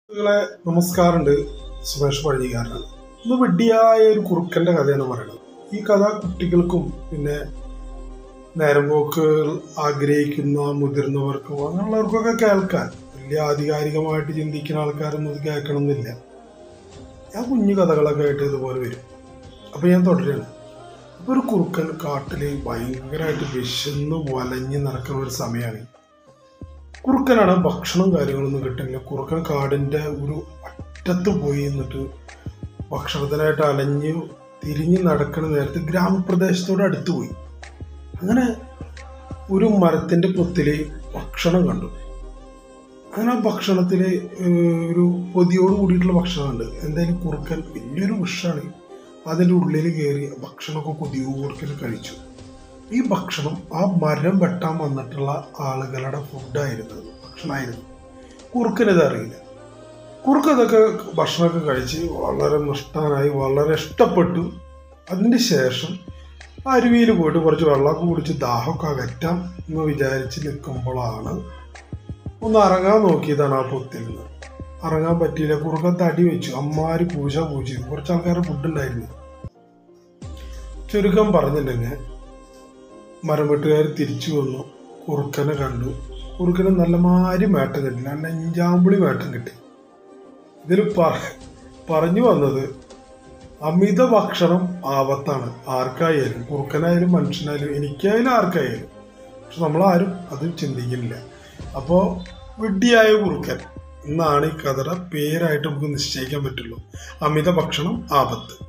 സുഹൃത്തുക്കളെ നമസ്കാരമുണ്ട് സുമേഷ് പഴഞ്ഞിക്കാരനാണ് ഇന്ന് വെഡ്ഡിയായ ഒരു കുറുക്കന്റെ കഥയാണ് പറയുന്നത് ഈ കഥ കുട്ടികൾക്കും പിന്നെ നേരം പോക്ക് ആഗ്രഹിക്കുന്ന മുതിർന്നവർക്കും അങ്ങനെയുള്ളവർക്കൊക്കെ കേൾക്കാൻ വലിയ ആധികാരികമായിട്ട് ചിന്തിക്കുന്ന ആൾക്കാരൊന്നും ഇത് കേൾക്കണമെന്നില്ല ഞാൻ കുഞ്ഞു കഥകളൊക്കെ ആയിട്ട് ഇതുപോലെ വരും അപ്പൊ ഞാൻ തുടരുകയാണ് അപ്പൊ ഒരു കുറുക്കൻ കാട്ടില് ഭയങ്കരമായിട്ട് വിശന്ന് വലഞ്ഞ് നടക്കുന്ന ഒരു സമയമാണ് കുറുക്കനാണ് ഭക്ഷണം കാര്യങ്ങളൊന്നും കിട്ടുന്നില്ല കുറുക്കൻ കാടിന്റെ ഒരു അറ്റത്ത് പോയി എന്നിട്ട് ഭക്ഷണത്തിനായിട്ട് അലഞ്ഞ് തിരിഞ്ഞ് നടക്കുന്ന നേരത്ത് ഗ്രാമപ്രദേശത്തോട് അടുത്ത് പോയി അങ്ങനെ ഒരു മരത്തിന്റെ പൊത്തില് ഭക്ഷണം കണ്ടു അങ്ങനെ ആ ഭക്ഷണത്തില് ഏഹ്, ഒരു പൊതിയോട് കൂടിയിട്ടുള്ള ഭക്ഷണമുണ്ട് എന്തായാലും കുറുക്കൻ വലിയൊരു വിഷാണ് അതിൻ്റെ ഉള്ളിൽ കയറി ഭക്ഷണമൊക്കെ കൊതിയോടുക്കൽ കഴിച്ചു ഈ ഭക്ഷണം ആ മരം വെട്ടാൻ വന്നിട്ടുള്ള ആളുകളുടെ ഫുഡായിരുന്നു അത്, ഭക്ഷണമായിരുന്നു കുറുക്കനിത് അറിയില്ല കുറുക്ക് ഇതൊക്കെ ഭക്ഷണമൊക്കെ കഴിച്ച് വളരെ നിഷ്ഠാനായി വളരെ ഇഷ്ടപ്പെട്ടു അതിന് ശേഷം അരുവിയിൽ പോയിട്ട് കുറച്ച് വെള്ളമൊക്കെ കുടിച്ച് ദാഹമൊക്കെ അകറ്റാം എന്ന് വിചാരിച്ച് നിൽക്കുമ്പോഴാണ് ഒന്ന് ഇറങ്ങാൻ നോക്കിയതാണ് ആ പൊത്തിൽ നിന്ന് ഇറങ്ങാൻ പറ്റിയില്ല കുറുക്കൻ തടി വെച്ചു അമ്മാര് പൂജ പൂജ കുറച്ച് ആൾക്കാരുടെ ഫുഡ് ഉണ്ടായിരുന്നു ചുരുക്കം പറഞ്ഞില്ലെങ്കിൽ മരം വെട്ടുകാർ തിരിച്ചു വന്നു കുറുക്കനെ കണ്ടു കുറുക്കന് നല്ല മാരി വേട്ടം കിട്ടി നല്ല അഞ്ചാമ്പിളി വേട്ടം കിട്ടി ഇതിൽ പറ- പറഞ്ഞു വന്നത് അമിത ഭക്ഷണം ആപത്താണ് ആർക്കായാലും കുറുക്കനായാലും മനുഷ്യനായാലും എനിക്കായാലും ആർക്കായാലും പക്ഷെ നമ്മളാരും അത് ചിന്തിക്കുന്നില്ല അപ്പോൾ വിഡ്ഢിയായ കുറുക്കൻ എന്നാണ് ഈ കഥയുടെ പേരായിട്ട് നമുക്ക് നിശ്ചയിക്കാൻ പറ്റുള്ളൂ അമിത ഭക്ഷണം ആപത്ത്